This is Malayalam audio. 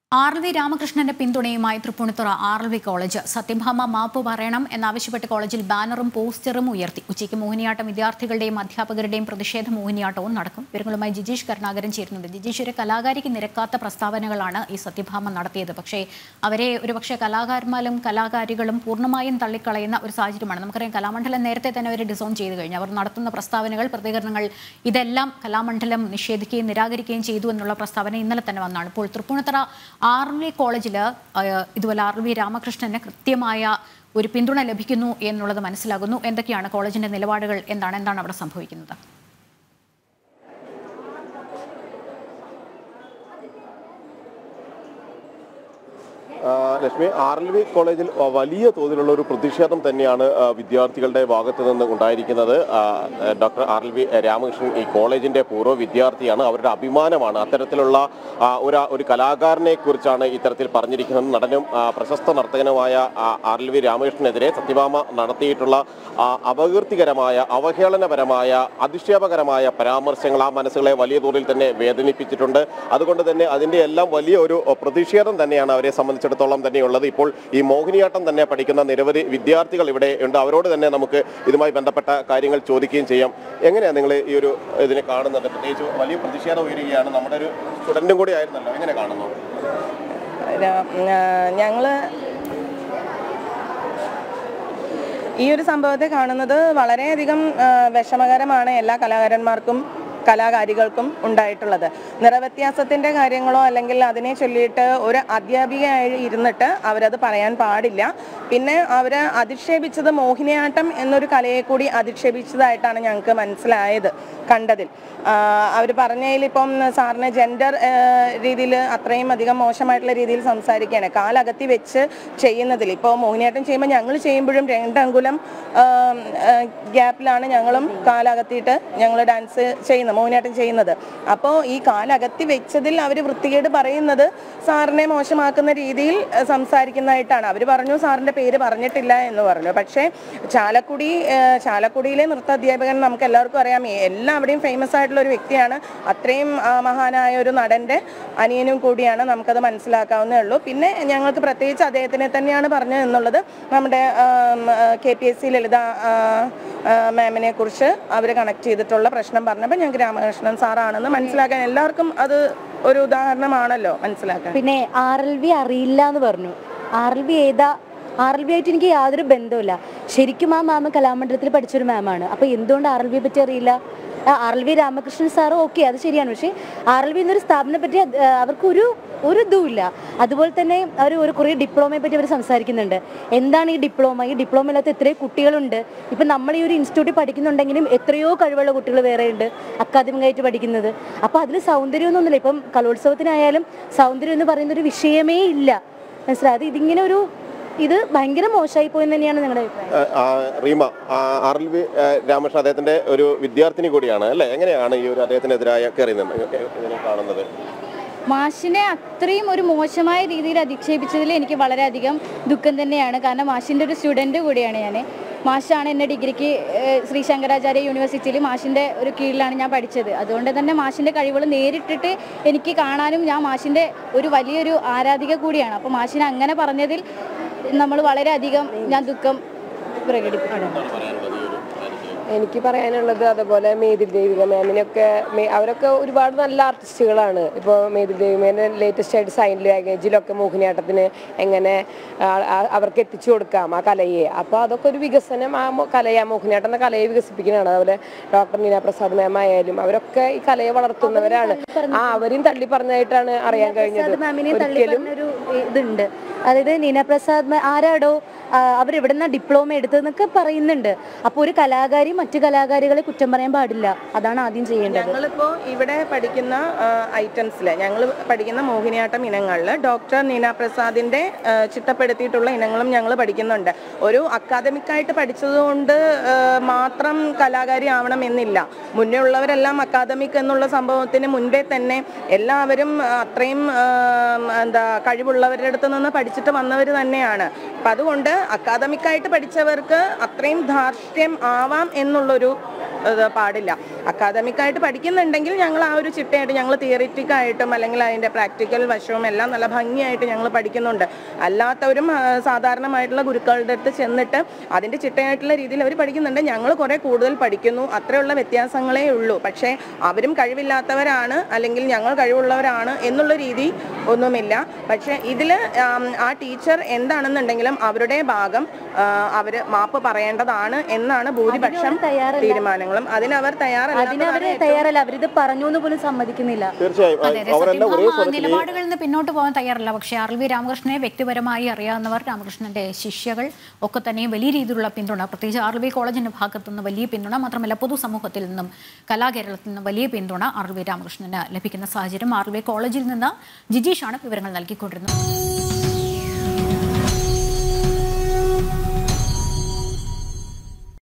ആർ എൽ വി രാമകൃഷ്ണന്റെ പിന്തുണയുമായി Tripunithura R L V college Sathyabhama മാപ്പ് പറയണം എന്നാവശ്യപ്പെട്ട് കോളേജിൽ ബാനറും പോസ്റ്ററും ഉയർത്തി ഉച്ചയ്ക്ക് മോഹിനിയാട്ടം വിദ്യാർത്ഥികളുടെയും അധ്യാപകരുടെയും പ്രതിഷേധ മോഹിനിയാട്ടവും നടക്കും വിവരങ്ങളുമായി ജിജീഷ് കരുണാകരൻ ചേരുന്നുണ്ട് ജിജീഷ് ഒരു കലാകാരിക്ക് നിരക്കാത്ത പ്രസ്താവനകളാണ് ഈ സത്യഭാമ നടത്തിയത് പക്ഷേ അവരെ ഒരുപക്ഷെ കലാകാരന്മാരും കലാകാരികളും പൂർണ്ണമായും തള്ളിക്കളയുന്ന ഒരു സാഹചര്യമാണ് നമുക്കറിയാം കലാമണ്ഡലം നേരത്തെ തന്നെ അവർ ഡിസോൺ ചെയ്തു കഴിഞ്ഞു അവർ നടത്തുന്ന പ്രസ്താവനകൾ പ്രതികരണങ്ങൾ ഇതെല്ലാം കലാമണ്ഡലം നിഷേധിക്കുകയും നിരാകരിക്കുകയും ചെയ്തു എന്നുള്ള പ്രസ്താവന ഇന്നലെ തന്നെ വന്നതാണ് ഇപ്പോൾ തൃപ്പൂണിത്തറ ആർ എൽ വി കോളേജിൽ ഇതുപോലെ ആർ എൽ വി രാമകൃഷ്ണന് കൃത്യമായ ഒരു പിന്തുണ ലഭിക്കുന്നു എന്നുള്ളത് മനസ്സിലാകുന്നു എന്തൊക്കെയാണ് കോളേജിന്റെ നിലപാടുകൾ എന്താണ് എന്താണ് അവിടെ സംഭവിക്കുന്നത് ആ, ലക്ഷ്മി ആർ എൽ വി കോളേജിൽ ആ, വലിയ തോതിലുള്ള ഒരു പ്രതിഷേധം തന്നെയാണ് ആ, വിദ്യാർത്ഥികളുടെ ഭാഗത്ത് നിന്ന് ഉണ്ടായിരിക്കുന്നത് ആ, doctor R L V Ramakrishnan ഈ കോളേജിന്റെ പൂർവ്വ വിദ്യാർത്ഥിയാണ് അവരുടെ അഭിമാനമാണ് അത്തരത്തിലുള്ള ആ, ഒരു ഒരു കലാകാരനെ കുറിച്ചാണ് ഇത്തരത്തിൽ പറഞ്ഞിരിക്കുന്നത് നടനും ആ, പ്രശസ്ത നർത്തകനുമായ ആ, ആർ എൽ വി രാമകൃഷ്ണനെതിരെ സത്യഭാമ നടത്തിയിട്ടുള്ള ആ, അപകീർത്തികരമായ അവഹേളനപരമായ അധിക്ഷേപകരമായ പരാമർശങ്ങൾ ആ മനസ്സുകളെ വലിയ തോതിൽ തന്നെ വേദനിപ്പിച്ചിട്ടുണ്ട് അതുകൊണ്ട് തന്നെ അതിന്റെ എല്ലാം വലിയ ഒരു പ്രതിഷേധം തന്നെയാണ് അവരെ സംബന്ധിച്ചിടത്തോളം തന്നെയുള്ളത് ഇപ്പോൾ ഈ മോഹിനിയാട്ടം തന്നെ പഠിക്കുന്ന നിരവധി വിദ്യാർത്ഥികൾ ഇവിടെ ഉണ്ട് അവരോട് തന്നെ നമുക്ക് ഇതുമായി ബന്ധപ്പെട്ട കാര്യങ്ങൾ ചോദിക്കുകയും ചെയ്യാം എങ്ങനെയാണ് നിങ്ങൾ ഈ ഒരു ഇതിനെ കാണുന്നത് പ്രത്യേകിച്ച് വലിയ പ്രതിഷേധം ഉയരുകയാണ് നമ്മുടെ ഒരു സ്റ്റുഡന്റും കൂടി ആയിരുന്നല്ലോ എങ്ങനെ കാണുന്നു ഞങ്ങൾ ഈ ഒരു സംഭവത്തെ കാണുന്നത് വളരെയധികം ആ, വിഷമകരമാണ് എല്ലാ കലാകാരന്മാർക്കും കലാകാരികൾക്കും ഉണ്ടായിട്ടുള്ളത് നിറവ്യത്യാസത്തിൻ്റെ കാര്യങ്ങളോ അല്ലെങ്കിൽ അതിനെ ചൊല്ലിയിട്ട് ഒരു അധ്യാപികയായി ഇരുന്നിട്ട് അവരത് പറയാൻ പാടില്ല പിന്നെ അവർ അധിക്ഷേപിച്ചത് മോഹിനിയാട്ടം എന്നൊരു കലയെ കൂടി അധിക്ഷേപിച്ചതായിട്ടാണ് ഞങ്ങൾക്ക് മനസ്സിലായത് കണ്ടതിൽ അവർ പറഞ്ഞതിൽ ഇപ്പം സാറിന് ജെൻഡർ രീതിയിൽ അത്രയും അധികം മോശമായിട്ടുള്ള രീതിയിൽ സംസാരിക്കുകയാണ് കാലകത്തി വെച്ച് ചെയ്യുന്നതിൽ ഇപ്പോൾ മോഹിനിയാട്ടം ചെയ്യുമ്പോൾ ഞങ്ങൾ ചെയ്യുമ്പോഴും രണ്ടങ്കുലം ഗ്യാപ്പിലാണ് ഞങ്ങളും കാലകത്തിയിട്ട് ഞങ്ങൾ ഡാൻസ് ചെയ്യുന്നത് മോഹിനിയാട്ടം ചെയ്യുന്നത് അപ്പോൾ ഈ കാലകത്തി വെച്ചതിൽ അവർ വൃത്തികേട് പറയുന്നത് സാറിനെ മോശമാക്കുന്ന രീതിയിൽ ആ, സംസാരിക്കുന്നതായിട്ടാണ് അവർ പറഞ്ഞു സാറിൻ്റെ പേര് പറഞ്ഞിട്ടില്ല എന്ന് പറഞ്ഞു പക്ഷേ ചാലക്കുടി ആ, ചാലക്കുടിയിലെ നൃത്ത അധ്യാപകൻ നമുക്ക് എല്ലാവർക്കും അറിയാം എല്ലാവിടെയും ഫേമസ് ആയിട്ടുള്ള ഒരു വ്യക്തിയാണ് അത്രയും ആ, മഹാനായ ഒരു നടൻ്റെ അനിയനും കൂടിയാണ് നമുക്കത് മനസ്സിലാക്കാവുന്നേ ഉള്ളൂ പിന്നെ ഞങ്ങൾക്ക് പ്രത്യേകിച്ച് അദ്ദേഹത്തിനെ തന്നെയാണ് പറഞ്ഞത് എന്നുള്ളത് നമ്മുടെ K P S C Lalitha ആ, ആ, മാമിനെ കുറിച്ച് അവർ കണക്ട് ചെയ്തിട്ടുള്ള പ്രശ്നം പറഞ്ഞപ്പോൾ ഞങ്ങൾക്ക് രാമകൃഷ്ണൻ സാറാണെന്ന് മനസ്സിലാക്കാൻ എല്ലാവർക്കും അത് ഒരു ഉദാഹരണമാണല്ലോ മനസ്സിലാക്കാൻ പിന്നെ ആർ എൽ വി അറിയില്ല എന്ന് പറഞ്ഞു ആർ എൽ വി ഏതാ ആർ എൽ വി ആയിട്ട് എനിക്ക് യാതൊരു ബന്ധവുമില്ല ശരിക്കും ആ മാം കലാമണ്ഡലത്തിൽ പഠിച്ചൊരു മാമാണ് അപ്പോൾ എന്തുകൊണ്ട് ആർ എൽ വിയെ പറ്റി അറിയില്ല R L V Ramakrishnan sir okay അത് ശരിയാണ് പക്ഷേ ആർ എൽ വി എന്നൊരു സ്ഥാപനത്തെ പറ്റി അത്, ആ, അവർക്കൊരു ഒരു ഇതുമില്ല അതുപോലെ തന്നെ അവർ ഒരു കുറേ ഡിപ്ലോമയെ പറ്റി അവർ സംസാരിക്കുന്നുണ്ട് എന്താണ് ഈ ഡിപ്ലോമ ഈ ഡിപ്ലോമ ഇല്ലാത്ത എത്രയോ കുട്ടികളുണ്ട് ഇപ്പം നമ്മൾ ഈ ഒരു ഇൻസ്റ്റിറ്റ്യൂട്ടിൽ പഠിക്കുന്നുണ്ടെങ്കിലും എത്രയോ കഴിവുള്ള കുട്ടികൾ വേറെയുണ്ട് അക്കാദമികമായിട്ട് പഠിക്കുന്നത് അപ്പോൾ അതിൽ സൗന്ദര്യമൊന്നുമില്ല ഇപ്പം കലോത്സവത്തിനായാലും സൗന്ദര്യം എന്ന് പറയുന്ന ഒരു വിഷയമേ ഇല്ല മനസ്സിലായി അത് ഇതിങ്ങനെ ഒരു ഇത് ഭയങ്കര മോശമായി പോയെന്ന് തന്നെയാണ് നിങ്ങളുടെ അഭിപ്രായം ആ, ആ, റീമ ആ, ആർ എൽ വി ആ, രാമകൃഷ്ണൻ അദ്ദേഹത്തിന്റെ ഒരു വിദ്യാർത്ഥിനി കൂടിയാണ് അല്ലേ എങ്ങനെയാണ് ഈ ഒരു അദ്ദേഹത്തിനെതിരായ കയറി നിന്ന് ഇതിനെ കാണുന്നത് മാഷിനെ അത്രയും ഒരു മോശമായ രീതിയിൽ അധിക്ഷേപിച്ചതിൽ എനിക്ക് വളരെയധികം ദുഃഖം തന്നെയാണ് കാരണം മാഷിൻ്റെ ഒരു സ്റ്റുഡൻറ്റ് കൂടിയാണ് ഞാൻ മാഷാണ് എന്നെ ഡിഗ്രിക്ക് ഏഹ്, ശ്രീ ശങ്കരാചാര്യ യൂണിവേഴ്സിറ്റിയിൽ മാഷിൻ്റെ ഒരു കീഴിലാണ് ഞാൻ പഠിച്ചത് അതുകൊണ്ട് തന്നെ മാഷിൻ്റെ കഴിവുകൾ നേരിട്ടിട്ട് എനിക്ക് കാണാനും ഞാൻ മാഷിൻ്റെ ഒരു വലിയൊരു ആരാധിക കൂടിയാണ് അപ്പോൾ മാഷിനെ അങ്ങനെ പറഞ്ഞതിൽ നമ്മൾ വളരെയധികം ഞാൻ ദുഃഖം പ്രകടിപ്പിക്കുന്നു എനിക്ക് പറയാനുള്ളത് അതുപോലെ മേതിൽ ദേവിക മാമിനൊക്കെ മേ- അവരൊക്കെ ഒരുപാട് നല്ല ആർട്ടിസ്റ്റുകളാണ് ഇപ്പോൾ മേതിൽ ദേവിമേൻ്റെ ലേറ്റസ്റ്റ് ആയിട്ട് സൈൻ ലാംഗ്വേജിലൊക്കെ മോഹിനിയാട്ടത്തിന് എങ്ങനെ ആ- ആ- അവർക്ക് എത്തിച്ചു കൊടുക്കാം ആ കലയെ അപ്പോൾ അതൊക്കെ ഒരു വികസനം ആ മോ- കലയെ ആ മോഹിനിയാട്ടം എന്ന കലയെ വികസിപ്പിക്കുന്നതാണ് അതുപോലെ ഡോക്ടർ നീന പ്രസാദ് മാം ആയാലും അവരൊക്കെ ഈ കലയെ വളർത്തുന്നവരാണ് ആ അവരും തള്ളി പറഞ്ഞതായിട്ടാണ് അറിയാൻ കഴിഞ്ഞത് പ്രസാദ് മാമിനെ തള്ളി ഒരിക്കലും പറഞ്ഞൊരു ഇതുണ്ട് അതായത് നീന പ്രസാദ് മാം ആരാടോ അവർ എവിടുന്ന ഡിപ്ലോമ എടുത്തതെന്നൊക്കെ പറയുന്നുണ്ട് അപ്പോൾ ഒരു കലാകാരി മറ്റു കലാകാരികളെ കുറ്റം പറയാൻ പാടില്ല അതാണ് ആദ്യം ചെയ്യേണ്ടത് ഞങ്ങളിപ്പോൾ ഇവിടെ പഠിക്കുന്ന ഐറ്റംസിൽ ഞങ്ങൾ പഠിക്കുന്ന മോഹിനിയാട്ടം ഇനങ്ങളിൽ ഡോക്ടർ നീന പ്രസാദിന്റെ ആ, ചിട്ടപ്പെടുത്തിയിട്ടുള്ള ഇനങ്ങളും ഞങ്ങൾ പഠിക്കുന്നുണ്ട് ഒരു അക്കാദമിക്കായിട്ട് പഠിച്ചതുകൊണ്ട് ആ, മാത്രം കലാകാരി ആവണം എന്നില്ല മുന്നേ ഉള്ളവരെല്ലാം അക്കാദമിക് എന്നുള്ള സംഭവത്തിന് മുൻപേ തന്നെ എല്ലാവരും അത്രയും ആ, എന്താ കഴിവുള്ളവരുടെ അടുത്ത് നിന്ന് പഠിച്ചിട്ട് വന്നവർ തന്നെയാണ് അപ്പം അതുകൊണ്ട് അക്കാദമിക്കായിട്ട് പഠിച്ചവർക്ക് അത്രയും ധാർഷ്ട്യം ആവാം എന്നുള്ളൊരു ഇത് പാടില്ല അക്കാദമിക്കായിട്ട് പഠിക്കുന്നുണ്ടെങ്കിൽ ഞങ്ങൾ ആ ഒരു ചിട്ടയായിട്ട് ഞങ്ങൾ തിയറിറ്റിക് ആയിട്ടും അല്ലെങ്കിൽ അതിൻ്റെ പ്രാക്ടിക്കൽ വശവും എല്ലാം നല്ല ഭംഗിയായിട്ട് ഞങ്ങൾ പഠിക്കുന്നുണ്ട് അല്ലാത്തവരും ആ, സാധാരണമായിട്ടുള്ള ഗുരുക്കളുടെ അടുത്ത് ചെന്നിട്ട് അതിൻ്റെ ചിട്ടയായിട്ടുള്ള രീതിയിൽ അവർ പഠിക്കുന്നുണ്ട് ഞങ്ങൾ കുറേ കൂടുതൽ പഠിക്കുന്നു അത്രയുള്ള വ്യത്യാസങ്ങളേ ഉള്ളൂ പക്ഷേ അവരും കഴിവില്ലാത്തവരാണ് അല്ലെങ്കിൽ ഞങ്ങൾ കഴിവുള്ളവരാണ് എന്നുള്ള രീതി ഒന്നുമില്ല പക്ഷേ ഇതിൽ ആ ടീച്ചർ എന്താണെന്നുണ്ടെങ്കിലും അവരുടെ ഭാഗം അവർ മാപ്പ് പറയേണ്ടതാണ് എന്നാണ് ഭൂരിപക്ഷം തയ്യാറല്ല. തീരുമാനങ്ങളും അതിനവർ തയ്യാറല്ല അതിനവര് തയ്യാറല്ല അവരിത് പറഞ്ഞു എന്ന് പോലും സമ്മതിക്കുന്നില്ല തീർച്ചയായും അതെ അതെ അവരെല്ലാം ഒരേ സത്യഭാമ സ്വരത്തിൽ നിലപാടുകളിൽ നിന്ന് പിന്നോട്ട് പോകാൻ തയ്യാറല്ല പക്ഷേ ആർ വി രാമകൃഷ്ണനെ വ്യക്തിപരമായി അറിയാവുന്നവർ രാമകൃഷ്ണന്റെ ശിഷ്യകൾ ഒക്കെ തന്നെ വലിയ രീതിയിലുള്ള പിന്തുണ പ്രത്യേകിച്ച് ആർ വി കോളേജിന്റെ ഭാഗത്തു നിന്ന് വലിയ പിന്തുണ മാത്രമല്ല പൊതുസമൂഹത്തിൽ നിന്നും കലാകേരളത്തിൽ നിന്നും വലിയ പിന്തുണ ആർ വി രാമകൃഷ്ണന് ലഭിക്കുന്ന സാഹചര്യം ആർ വി കോളേജിൽ നിന്ന് ജിജീഷാണ് വിവരങ്ങൾ നൽകിക്കൊണ്ടിരുന്നത്